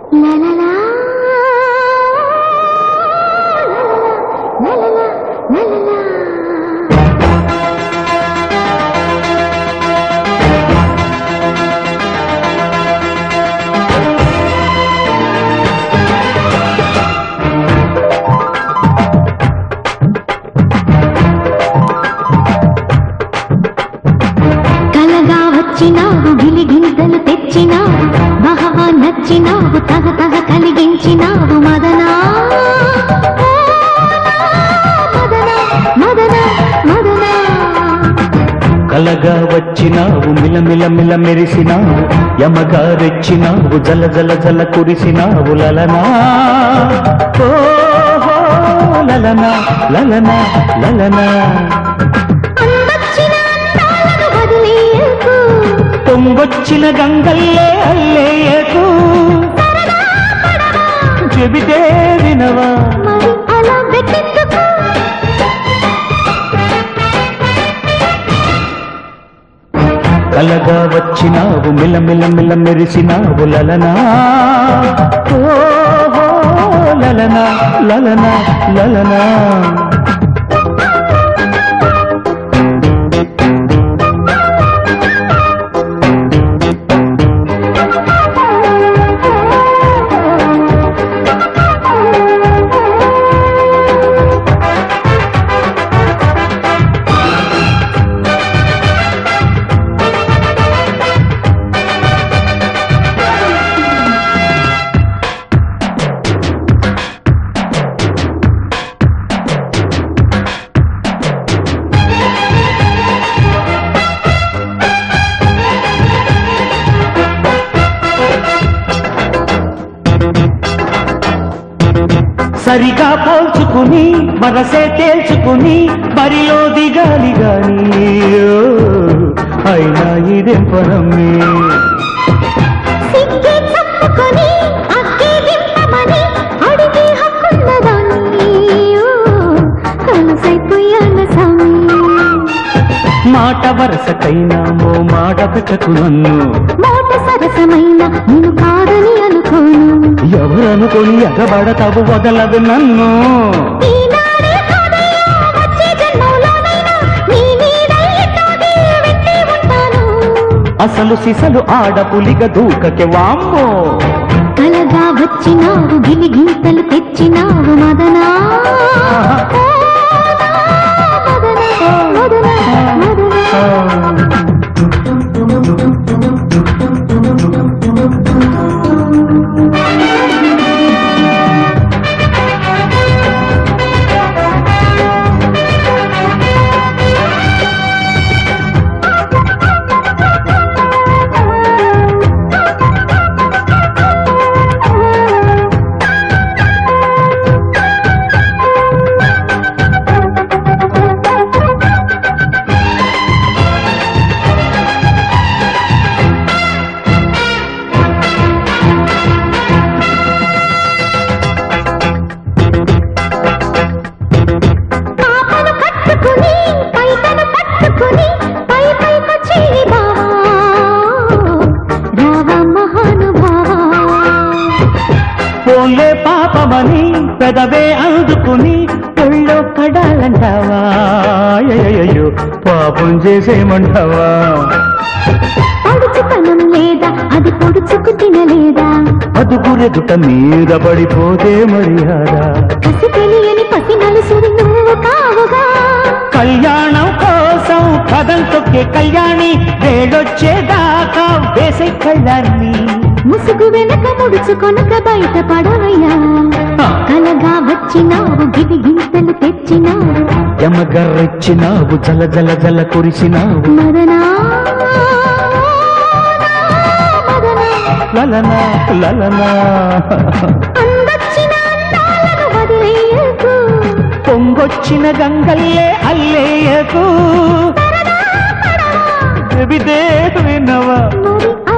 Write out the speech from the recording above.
La la la. La la la. La la la. కలగా వచ్చినావు గిలిగింతలు తెచ్చినావు బహవా నచ్చినావు తగ తగ కలిగించినావు మదనా ఓ మదనా మదనా మదనా కలగా వచ్చినావు మిలమిల మిల మెరిసినావు యమగా రెచ్చినావు జల జల జల కురిసినావు లలనా ఓహో లలనా లలనా లలనా అందొచ్చిన అందాలను వదిలేయకు పొంగొచ్చిన గంగల్లే అల్లేయకు చెబితే వినవా మరి అలా వెతిందుకు కలగా వచ్చినావు మిలమిల మిల మెరిసినావు లలనా ఓహో లలనా లలనా లలనా సరిగా పోల్చుకుని మనసే తేల్చుకుని బరిలో దిగాలి గాని ఓ, అయినా ఇదేం పరమే సిగ్గే తప్పుకొని అగ్గే దింపమని అడిగే హక్కున్నదాన్ని ఓ, అలసైపోయాను స్వామి మాట వరసకైనా ఓ మాట పెట్టకు నన్ను మోట సరసమైన నేను కాదని అనుకోను ఎవరనుకొని ఎగబడతావు వదలదు నన్ను ఈనాడే కాదయ్యా, వచ్చే జన్మలోనైనా నీ నీడై ఎట్టాగే వెంటే ఉంటాను. అసలు సిసలు ఆడపులిగ దూకకే వామ్మో కలగా వచ్చినావు గిలిగింతలు తెచ్చినావు మదనా ఓ, మదనా, మదనా, మదనా. పాపను కట్టుకుని పైతను పట్టుకుని పై పైకొచ్చి బావా రావా మహానుభావా పోలే పాపమని పెదవే అందుకుని ఒళ్ళో పడాలంటావా అయ్యయ్యో పాపం చేసేయమంటావా పడుచుతనం లేదా అది పొడుచుకు తినలేదా అదుగురెదుట మీద పడిపోతే మర్యాద కసి తెలియని పసి నలుసుడు నువ్వు కావుగా కళ్యాణం కోసం కథం తొక్కే కళ్యాణి వేడొచ్చేదాకా వేసే కళ్యాణి ముసుగు వెనక ముడుచుకొనక బయట పడవయ్యా కలగా వచ్చినావు గిది గింతలు తెచ్చినావు యమగర్రెచ్చినావు జల జల జల కురిసినావు మదనా మదనా లలనా లలనా అందొచ్చిన అందాలను వదిలేయకు పొంగొచ్చిన గంగల్లే అల్లేయకు చెబితే వినవా మరి